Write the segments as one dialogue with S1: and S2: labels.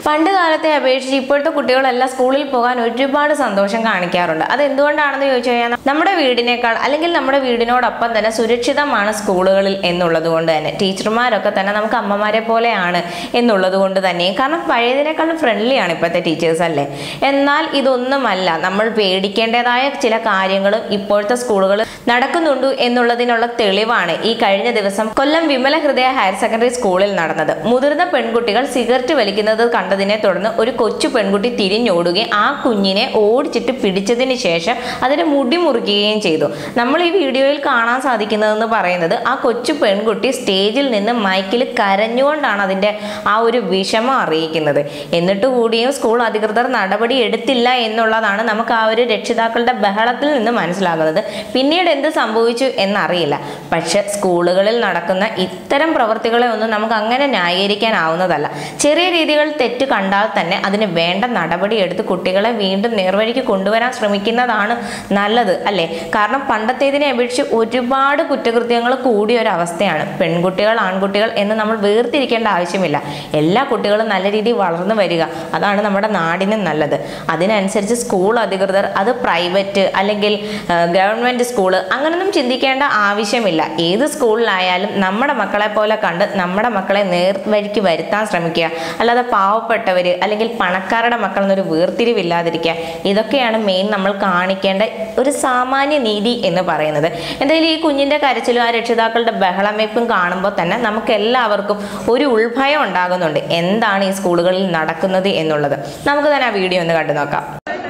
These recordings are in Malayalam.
S1: പണ്ട് കാലത്തെ അപേക്ഷിച്ച് ഇപ്പോഴത്തെ കുട്ടികളെല്ലാം സ്കൂളിൽ പോകാൻ ഒരുപാട് സന്തോഷം കാണിക്കാറുണ്ട് അത് എന്തുകൊണ്ടാണെന്ന് ചോദിച്ചു കഴിഞ്ഞാൽ നമ്മുടെ വീടിനേക്കാൾ അല്ലെങ്കിൽ നമ്മുടെ വീടിനോടൊപ്പം തന്നെ സുരക്ഷിതമാണ് സ്കൂളുകളിൽ എന്നുള്ളത് കൊണ്ട് തന്നെ ടീച്ചർമാരൊക്കെ തന്നെ നമുക്ക് അമ്മമാരെ പോലെയാണ് എന്നുള്ളത് കൊണ്ട് തന്നെ കാരണം പഴയതിനേക്കാളും ഫ്രണ്ട്ലി ആണ് ഇപ്പോഴത്തെ ടീച്ചേഴ്സ് അല്ലേ എന്നാൽ ഇതൊന്നുമല്ല നമ്മൾ പേടിക്കേണ്ടതായ ചില കാര്യങ്ങളും ഇപ്പോഴത്തെ സ്കൂളുകളിൽ നടക്കുന്നുണ്ട് എന്നുള്ളതിനുള്ള തെളിവാണ് ഈ കഴിഞ്ഞ ദിവസം കൊല്ലം വിമല ഹൃദയ ഹയർ സെക്കൻഡറി സ്കൂളിൽ നടന്നത് മുതിർന്ന പെൺകുട്ടികൾ സിഗരറ്റ് വലിക്കുന്നത് കണ്ടതിനെ തുടർന്ന് ഒരു കൊച്ചു പെൺകുട്ടി തിരിഞ്ഞോടുകയും ആ കുഞ്ഞിനെ ഓടിച്ചിട്ട് പിടിച്ചതിന് ശേഷം അതിന്റെ മുടി മുറിക്കുകയും ചെയ്തു നമ്മൾ ഈ വീഡിയോയിൽ കാണാൻ സാധിക്കുന്നതെന്ന് പറയുന്നത് ആ കൊച്ചു പെൺകുട്ടി സ്റ്റേജിൽ നിന്ന് മൈക്കിൽ കരഞ്ഞുകൊണ്ടാണ് അതിന്റെ ആ ഒരു വിഷമം അറിയിക്കുന്നത് എന്നിട്ട് കൂടിയും സ്കൂൾ അധികൃതർ നടപടി എടുത്തില്ല എന്നുള്ളതാണ് നമുക്ക് ആ ഒരു രക്ഷിതാക്കളുടെ ബഹളത്തിൽ നിന്ന് മനസ്സിലാകുന്നത് പിന്നീട് എന്ത് സംഭവിച്ചു എന്നറിയില്ല പക്ഷെ സ്കൂളുകളിൽ നടക്കുന്ന ഇത്തരം പ്രവൃത്തികളെ ഒന്നും നമുക്ക് അങ്ങനെ ന്യായീകരിക്കാനാവുന്നതല്ല ചെറിയ രീതികൾ തെറ്റ് കണ്ടാൽ തന്നെ അതിന് വേണ്ട നടപടി എടുത്ത് കുട്ടികളെ വീണ്ടും നേർവഴിക്ക് കൊണ്ടുവരാൻ ശ്രമിക്കുന്നതാണ് നല്ലത് അല്ലേ കാരണം പണ്ടത്തേതിനെ അപേക്ഷിച്ച് ഒരുപാട് കുറ്റകൃത്യങ്ങൾ കൂടിയ ഒരു അവസ്ഥയാണ് പെൺകുട്ടികൾ ആൺകുട്ടികൾ എന്ന് നമ്മൾ വേർതിരിക്കേണ്ട ആവശ്യമില്ല എല്ലാ കുട്ടികളും നല്ല രീതിയിൽ വളർന്നു വരിക അതാണ് നമ്മുടെ നാടിനും നല്ലത് അതിനനുസരിച്ച് സ്കൂൾ അധികൃതർ അത് പ്രൈവറ്റ് അല്ലെങ്കിൽ ഗവൺമെന്റ് സ്കൂള് അങ്ങനൊന്നും ചിന്തിക്കേണ്ട ആവശ്യമില്ല ഏത് സ്കൂളിലായാലും നമ്മുടെ മക്കളെ പോലെ കണ്ട് നമ്മുടെ മക്കളെ നേർവഴിക്ക് വരുത്താൻ ശ്രമിക്കുക അല്ലാതെ പാവപ്പെട്ടവർ അല്ലെങ്കിൽ പണക്കാരുടെ മക്കൾ എന്നൊരു വേർതിരിവില്ലാതിരിക്കുക ഇതൊക്കെയാണ് മെയിൻ നമ്മൾ കാണിക്കേണ്ട ഒരു സാമാന്യ നീതി എന്ന് പറയുന്നത് എന്തായാലും ഈ കുഞ്ഞിന്റെ കരച്ചിലും ആ രക്ഷിതാക്കളുടെ ബഹളമേപ്പും കാണുമ്പോൾ തന്നെ നമുക്ക് എല്ലാവർക്കും ഒരു ഉൾഭയം ഉണ്ടാകുന്നുണ്ട് എന്താണ് ഈ സ്കൂളുകളിൽ നടക്കുന്നത് എന്നുള്ളത് നമുക്ക് തന്നെ ആ വീഡിയോ ഒന്ന് കണ്ടു നോക്കാം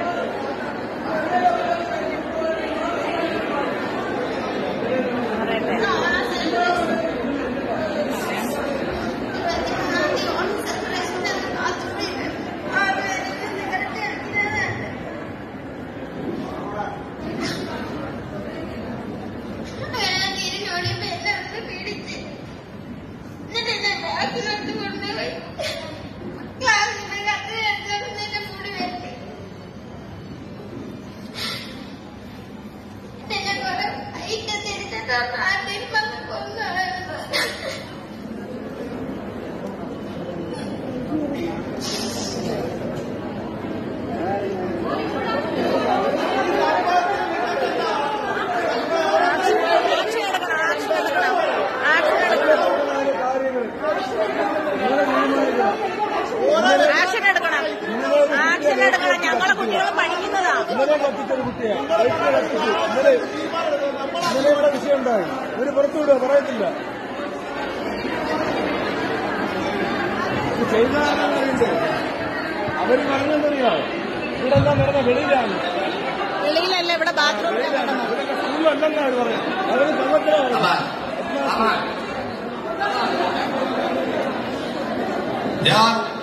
S2: ആക്ഷൻ എടുക്കണം ആക്ഷൻ എടുക്കണം ഞങ്ങളെ കുട്ടികൾ പഠിക്കുന്നതാ
S3: ഇന്നലെ കത്തിച്ചൊരു കുട്ടിയാ ബൈക്കിൽ കത്തിച്ചു ഇന്നലെ ഇന്നലെ ഇവിടെ വിഷയം ഉണ്ടായി ഇവര് പുറത്തു വിടുക പറയത്തില്ല ഇത് ചെയ്ത ആരാണെന്ന് അറിയണ്ടേ അവര് പറഞ്ഞെന്തറിയാം ഇവിടെ എല്ലാം നടന്ന വെളിയിലാണ്
S2: വെളിയിലല്ല ഇവിടെ ബാത്റൂമിലാണ് നടന്നത്
S3: ഇവരൊക്കെ സ്കൂളിലല്ലെന്നാ അവര് പറയുന്നത് അവര് കള്ളത്തിലാണ്
S4: ഞാൻ